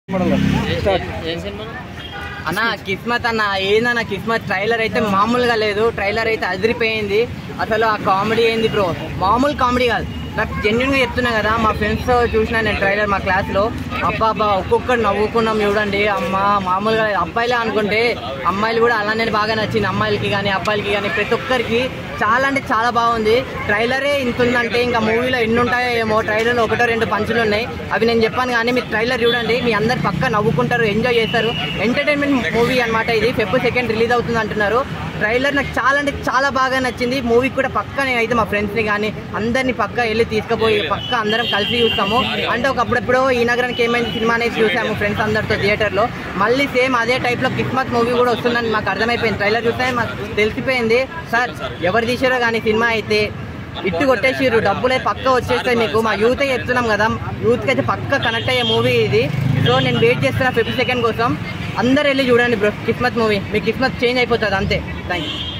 ఏం సినిమా అన్న కిస్మత్ అన్న ఏందన్న కిస్మత్ ట్రైలర్ అయితే మామూలుగా లేదు ట్రైలర్ అయితే అదిరిపోయింది అసలు ఆ కామెడీ ఏంది బ్రో మామూలు కామెడీ కాదు నాకు జెన్యున్ గా చెప్తున్నా కదా మా ఫ్రెండ్స్ చూసిన నేను ట్రైలర్ మా క్లాస్ లో అబ్బా అబ్బా ఒక్కొక్కరు నవ్వుకున్నాం చూడండి అమ్మ మామూలుగా అబ్బాయిలే అనుకుంటే అమ్మాయిలు కూడా అలానే బాగా నచ్చింది అమ్మాయిలకి కానీ అబ్బాయిలకి కానీ ప్రతి ఒక్కరికి చాలా అంటే చాలా బాగుంది ట్రైలరే ఇంత ఉందంటే ఇంకా మూవీలో ఎన్ని ఉంటాయో ఏమో ట్రైలర్లో ఒకటో రెండు పంచులు ఉన్నాయి అవి నేను చెప్పాను కానీ మీరు ట్రైలర్ చూడండి మీ అందరు పక్క నవ్వుకుంటారు ఎంజాయ్ చేస్తారు ఎంటర్టైన్మెంట్ మూవీ అన్నమాట ఇది ఫెబ్ సెకండ్ రిలీజ్ అవుతుంది అంటున్నారు ట్రైలర్ నాకు చాలా అంటే చాలా బాగా నచ్చింది మూవీ కూడా పక్క నేనైతే మా ఫ్రెండ్స్ని కానీ అందరినీ పక్క వెళ్ళి తీసుకుపోయి పక్క అందరం కలిసి చూస్తాము అంటే ఒక అప్పుడెప్పుడో ఈ నగరానికి ఏమైంది సినిమా అనేది చూసాము ఫ్రెండ్స్ అందరితో థియేటర్లో మళ్ళీ సేమ్ అదే టైప్లో కిస్మత్ మూవీ కూడా వస్తుందని మాకు అర్థమైపోయింది ట్రైలర్ చూస్తే మాకు తెలిసిపోయింది సార్ ఎవరు తీసారో కానీ సినిమా అయితే ఇట్టు కొట్టేసిర్రు డబ్బులే పక్క వచ్చేస్తాయి మీకు మా యూత్ చెప్తున్నాం కదా యూత్కి అయితే పక్క కనెక్ట్ అయ్యే మూవీ ఇది సో నేను వెయిట్ చేస్తున్నా ఫిఫ్టీ సెకండ్ కోసం అందరు వెళ్ళి చూడండి బ్రో కిస్మత్ మూవీ మీ కిస్మత్ చేంజ్ అయిపోతుంది అంతే థ్యాంక్ యూ